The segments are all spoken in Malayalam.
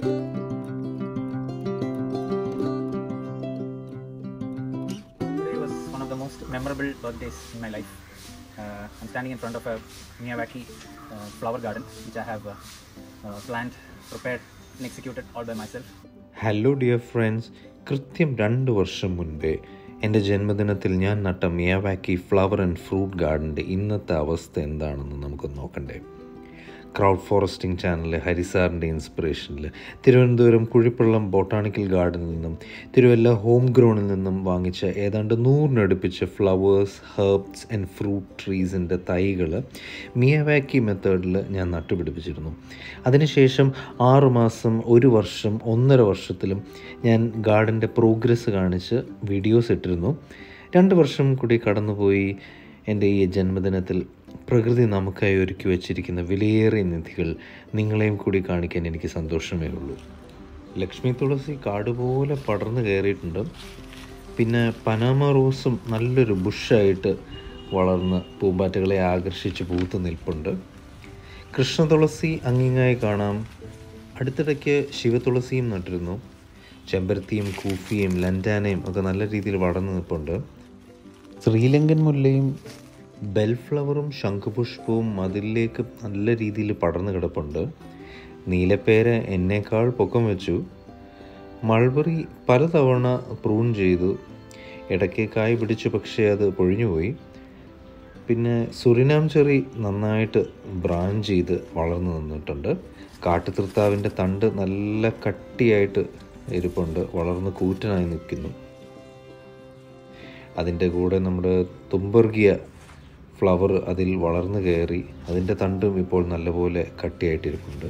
Today was one of the most memorable birthdays in my life. Uh, I'm standing in front of a Miyawaki uh, flower garden, which I have uh, uh, planned, prepared, and executed all by myself. Hello dear friends കൃത്യം രണ്ട് വർഷം മുൻപേ എൻ്റെ ജന്മദിനത്തിൽ ഞാൻ നട്ട മിയാവാക്കി ഫ്ലവർ ആൻഡ് ഫ്രൂട്ട് ഗാർഡൻ്റെ ഇന്നത്തെ അവസ്ഥ എന്താണെന്ന് നമുക്ക് നോക്കണ്ടേ ക്രൗഡ് ഫോറസ്റ്റിംഗ് ചാനൽ ഹരിസാറിൻ്റെ ഇൻസ്പിറേഷനിൽ തിരുവനന്തപുരം കുഴിപ്പള്ളം ബൊട്ടാണിക്കൽ ഗാർഡനിൽ നിന്നും തിരുവല്ല ഹോം ഗ്രൗണ്ടിൽ നിന്നും വാങ്ങിച്ച ഏതാണ്ട് നൂറിനടുപ്പിച്ച് ഫ്ലവേഴ്സ് ഹെർബ്സ് ആൻഡ് ഫ്രൂട്ട് ട്രീസിൻ്റെ തൈകൾ മിയവാക്കി മെത്തേഡിൽ ഞാൻ നട്ടുപിടിപ്പിച്ചിരുന്നു അതിനുശേഷം ആറുമാസം ഒരു വർഷം ഒന്നര വർഷത്തിലും ഞാൻ ഗാർഡൻ്റെ പ്രോഗ്രസ് കാണിച്ച് വീഡിയോസ് ഇട്ടിരുന്നു രണ്ട് വർഷം കൂടി കടന്നുപോയി എൻ്റെ ഈ ജന്മദിനത്തിൽ പ്രകൃതി നമുക്കായി ഒരുക്കി വച്ചിരിക്കുന്ന വിലയേറിയ നിധികൾ നിങ്ങളെയും കൂടി കാണിക്കാൻ എനിക്ക് സന്തോഷമേ ഉള്ളൂ ലക്ഷ്മി തുളസി കാടുപോലെ പടർന്നു കയറിയിട്ടുണ്ട് പിന്നെ പനാമ റോസും നല്ലൊരു ബുഷായിട്ട് വളർന്ന് പൂമ്പാറ്റകളെ ആകർഷിച്ച് പൂത്ത് നിൽപ്പുണ്ട് കൃഷ്ണ തുളസി അങ്ങിങ്ങായി കാണാം അടുത്തിടയ്ക്ക് ശിവതുളസിയും നട്ടിരുന്നു ചെമ്പരത്തിയും കൂഫിയും ലൻറ്റാനയും ഒക്കെ നല്ല രീതിയിൽ വളർന്നു നിൽപ്പുണ്ട് ശ്രീലങ്കൻ മുല്ലയും ബെൽഫ്ലവറും ശംഖുപുഷ്പവും മതിലിലേക്ക് നല്ല രീതിയിൽ പടർന്നു കിടപ്പുണ്ട് നീലപ്പേര് എന്നേക്കാൾ പൊക്കം വെച്ചു മൾബറി പലതവണ പ്രൂൺ ചെയ്തു ഇടയ്ക്ക് കായ് പിടിച്ചു പക്ഷേ അത് പൊഴിഞ്ഞുപോയി പിന്നെ സുറിനാം ചെറി നന്നായിട്ട് ബ്രാഞ്ച് ചെയ്ത് വളർന്നു നിന്നിട്ടുണ്ട് കാട്ടുതൃത്താവിൻ്റെ തണ്ട് നല്ല കട്ടിയായിട്ട് ഇരിപ്പുണ്ട് വളർന്ന് കൂറ്റനായി നിൽക്കുന്നു അതിൻ്റെ കൂടെ നമ്മുടെ തുമ്പർഗിയ ഫ്ലവർ അതിൽ വളർന്നു കയറി അതിൻ്റെ തണ്ടും ഇപ്പോൾ നല്ലപോലെ കട്ടിയായിട്ടിരിപ്പുണ്ട്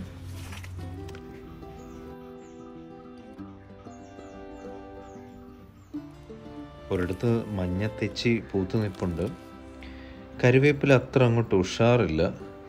ഒരിടത്ത് മഞ്ഞ തെച്ചി പൂത്ത് നിൽപ്പുണ്ട് കരുവേപ്പില അത്ര അങ്ങോട്ട് ഉഷാറില്ല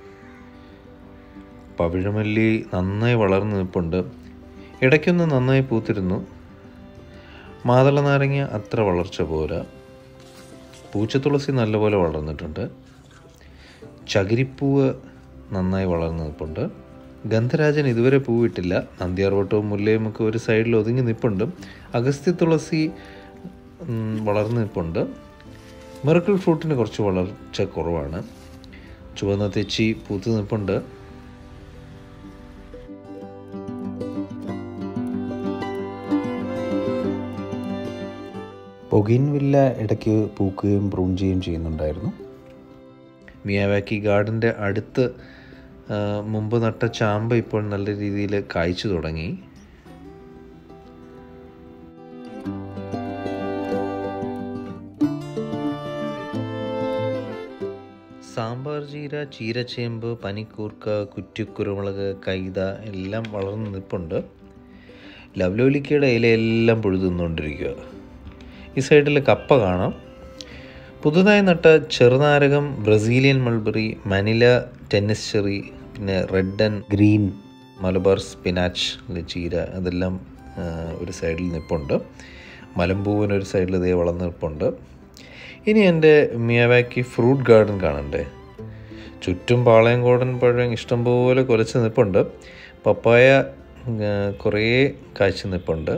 പവിഴമല്ലി നന്നായി വളർന്നു നിൽപ്പുണ്ട് ഇടയ്ക്കൊന്ന് നന്നായി പൂത്തിരുന്നു മാതള നാരങ്ങ അത്ര വളർച്ച പോരാ പൂച്ചത്തുളസി നല്ലപോലെ വളർന്നിട്ടുണ്ട് ചകിരിപ്പൂവ് നന്നായി വളർന്നു നിൽപ്പുണ്ട് ഗന്ധരാജൻ ഇതുവരെ പൂവിട്ടില്ല നന്ദിയാർവട്ടവും മുല്ലയും ഒക്കെ ഒരു സൈഡിൽ ഒതുങ്ങി നിൽപ്പുണ്ട് അഗസ്ത്യ തുളസി ഉം, വളർന്നു നിൽപ്പുണ്ട് മിറക്കിൾ ഫ്രൂട്ടിന് കുറച്ച് വളർച്ച കുറവാണ് ചുവന്ന തെച്ചി പൂത്ത് നിൽപ്പുണ്ട് പൊഗിൻവില്ല ഇടയ്ക്ക് പൂക്കുകയും പ്രൂൺ ചെയ്യുകയും ചെയ്യുന്നുണ്ടായിരുന്നു മിയാവാക്കി ഗാർഡൻ്റെ അടുത്ത് ആ, മുമ്പ് നട്ട ചാമ്പ ഇപ്പോൾ നല്ല രീതിയിൽ കായ്ച്ചു തുടങ്ങി സാമ്പാർ ചീര ചീരച്ചേമ്പ് പനിക്കൂർക്ക കുറ്റിക്കുരുമുളക് കൈത എല്ലാം വളർന്നു നിൽപ്പുണ്ട് ലവ്ലോലിക്കയുടെ ഇലയെല്ലാം പുഴുതു തിന്നുകൊണ്ടിരിക്കുക ഈ സൈഡിൽ കപ്പ കാണാം പുതുതായി നട്ട ചെറുനാരകം Brazilian mulberry Manila tennis cherry പിന്നെ red and green Malabar spinach ചീര അതെല്ലാം ആ, ഒരു സൈഡിൽ നിൽപ്പുണ്ട് മലമ്പൂവൻ ഒരു സൈഡിൽ ഇതേ വളർന്ന് നിൽപ്പുണ്ട് ഇനി എൻ്റെ മിയാവാക്കി ഫ്രൂട്ട് ഗാർഡൻ കാണണ്ടേ ചുറ്റും പാളയംകോടൻ പഴം ഇഷ്ടംപോലെ കുലച്ച് നിൽപ്പുണ്ട് പപ്പായ ആ, കുറേ കാഴ്ച നിൽപ്പുണ്ട്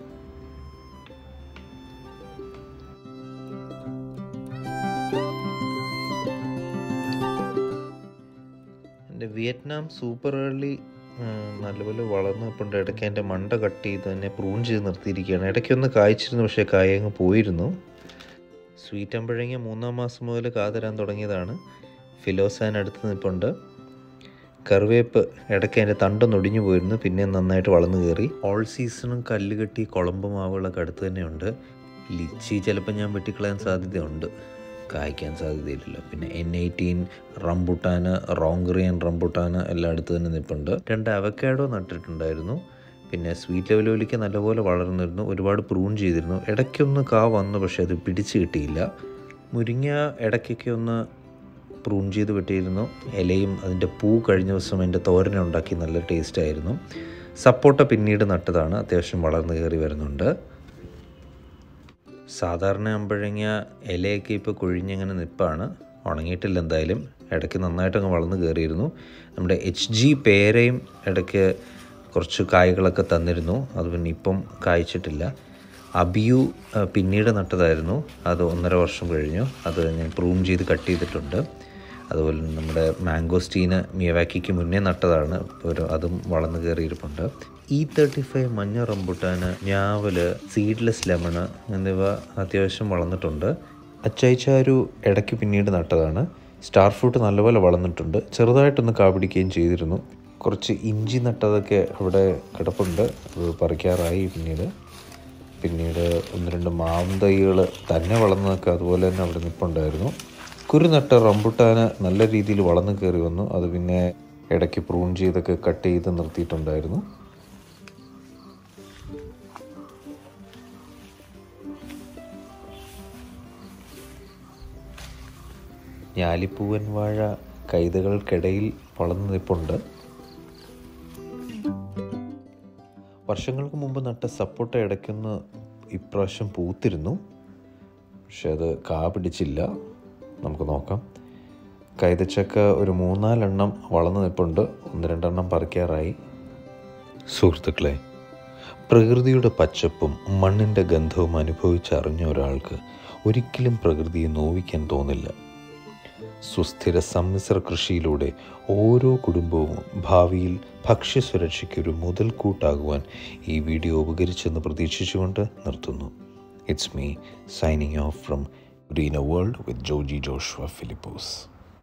എൻ്റെ വിയറ്റ്നാം സൂപ്പർ ഏർലി നല്ലപോലെ വളർന്ന് നിൽപ്പുണ്ട് ഇടയ്ക്ക് എൻ്റെ മണ്ട കട്ട് ചെയ്ത് തന്നെ പ്രൂൺ ചെയ്ത് നിർത്തിയിരിക്കുകയാണ് ഇടയ്ക്കൊന്ന് കായ്ച്ചിരുന്നു പക്ഷേ കായ അങ്ങ് പോയിരുന്നു സ്വീറ്റ് അമ്പഴങ്ങ മൂന്നാം മാസം മുതൽ കാതരാൻ തുടങ്ങിയതാണ് ഫിലോസാൻ അടുത്ത് നിൽപ്പുണ്ട് കറിവേപ്പ് ഇടയ്ക്ക് അതിൻ്റെ തണ്ടൊന്ന് ഒടിഞ്ഞു പോയിരുന്നു പിന്നെ നന്നായിട്ട് വളർന്നു കയറി ഓൾ സീസണും കല്ലുകെട്ടി കുളമ്പ് മാവുകളൊക്കെ അടുത്ത് തന്നെയുണ്ട് ലിച്ചി ചിലപ്പോൾ ഞാൻ വെട്ടിക്കളയാൻ സാധ്യതയുണ്ട് കായ്ക്കാൻ സാധ്യതയില്ലല്ലോ പിന്നെ N eighteen rambutan Rongrien rambutan എല്ലാം അടുത്ത് തന്നെ നിൽപ്പുണ്ട് രണ്ട് അവക്കാഡോ നട്ടിട്ടുണ്ടായിരുന്നു പിന്നെ സ്വീറ്റ് ലെവലോലിക്ക് നല്ലപോലെ വളർന്നിരുന്നു ഒരുപാട് പ്രൂൺ ചെയ്തിരുന്നു ഇടയ്ക്കൊന്ന് കാ വന്നു പക്ഷേ അത് പിടിച്ച് കിട്ടിയില്ല മുരിങ്ങ ഇടയ്ക്കൊക്കെ ഒന്ന് പ്രൂൺ ചെയ്ത് വെട്ടിയിരുന്നു ഇലയും അതിൻ്റെ പൂ കഴിഞ്ഞ ദിവസം എൻ്റെ തോരന ഉണ്ടാക്കി നല്ല ടേസ്റ്റ് ആയിരുന്നു സപ്പോട്ട പിന്നീട് നട്ടതാണ് അത്യാവശ്യം വളർന്നു കയറി വരുന്നുണ്ട് സാധാരണ അമ്പഴങ്ങ ഇലയൊക്കെ ഇപ്പോൾ കൊഴിഞ്ഞങ്ങനെ നിൽപ്പാണ് ഉണങ്ങിയിട്ടില്ല എന്തായാലും ഇടയ്ക്ക് നന്നായിട്ട് അങ്ങ് വളർന്നു കയറിയിരുന്നു നമ്മുടെ എച്ച് ജി പേരയും ഇടയ്ക്ക് കുറച്ച് കായ്കളൊക്കെ തന്നിരുന്നു അത് പിന്നെ ഇപ്പം കായ്ച്ചിട്ടില്ല അബിയു ആ, പിന്നീട് നട്ടതായിരുന്നു അത് ഒന്നര വർഷം കഴിഞ്ഞു അത് ഞാൻ പ്രൂൺ ചെയ്ത് കട്ട് ചെയ്തിട്ടുണ്ട് അതുപോലെ തന്നെ നമ്മുടെ മാംഗോസ്റ്റീന് മിയവാക്കിക്ക് മുന്നേ നട്ടതാണ് ഒരു അതും വളർന്നു കയറിയിരിപ്പുണ്ട് ഇ തേർട്ടി ഫൈവ് മഞ്ഞ റംബുട്ടാന് ഞാവല് സീഡ്ലെസ് ലെമണ് എന്നിവ അത്യാവശ്യം വളർന്നിട്ടുണ്ട് അച്ചായിച്ചാരു ഇടയ്ക്ക് പിന്നീട് നട്ടതാണ് സ്റ്റാർ ഫ്രൂട്ട് നല്ലപോലെ വളർന്നിട്ടുണ്ട് ചെറുതായിട്ടൊന്ന് കാപിടിക്കുകയും ചെയ്തിരുന്നു കുറച്ച് ഇഞ്ചി നട്ടതൊക്കെ അവിടെ കിടപ്പുണ്ട് അത് പറിക്കാറായി പിന്നീട് പിന്നീട് ഒന്ന് രണ്ട് മാവും തൈകൾ തന്നെ വളർന്നതൊക്കെ അതുപോലെ തന്നെ അവിടെ നിൽപ്പുണ്ടായിരുന്നു കുരുനട്ട റംബുട്ടാന് നല്ല രീതിയിൽ വളർന്നു കയറി വന്നു അത് പിന്നെ ഇടയ്ക്ക് പ്രൂൺ ചെയ്തൊക്കെ കട്ട് ചെയ്ത് നിർത്തിയിട്ടുണ്ടായിരുന്നു ഞാലിപ്പൂവൻ വാഴ കൈതകൾക്കിടയിൽ വളർന്നു നിൽപ്പുണ്ട് വർഷങ്ങൾക്ക് മുമ്പ് നട്ട സപ്പോട്ട ഇടയ്ക്കൊന്ന് ഇപ്രാവശ്യം പൂത്തിരുന്നു പക്ഷെ അത് കാ പിടിച്ചില്ല നമുക്ക് നോക്കാം കൈതച്ചക്ക ഒരു മൂന്നാലെണ്ണം വളർന്നു നിൽപ്പുണ്ട് ഒന്ന് രണ്ടെണ്ണം പറിക്കാറായി സുഹൃത്തുക്കളെ പ്രകൃതിയുടെ പച്ചപ്പും മണ്ണിൻ്റെ ഗന്ധവും അനുഭവിച്ചറിഞ്ഞ ഒരാൾക്ക് ഒരിക്കലും പ്രകൃതിയെ നോവിക്കാൻ തോന്നില്ല സുസ്ഥിര സമ്മിശ്ര കൃഷിയിലൂടെ ഓരോ കുടുംബവും ഭാവിയിൽ ഭക്ഷ്യസുരക്ഷയ്ക്ക് ഒരു മുതൽക്കൂട്ടാകുവാൻ ഈ വീഡിയോ ഉപകരിച്ചെന്ന് പ്രതീക്ഷിച്ചുകൊണ്ട് നിർത്തുന്നു it's me signing off from green a world with Joji Joshua Philipose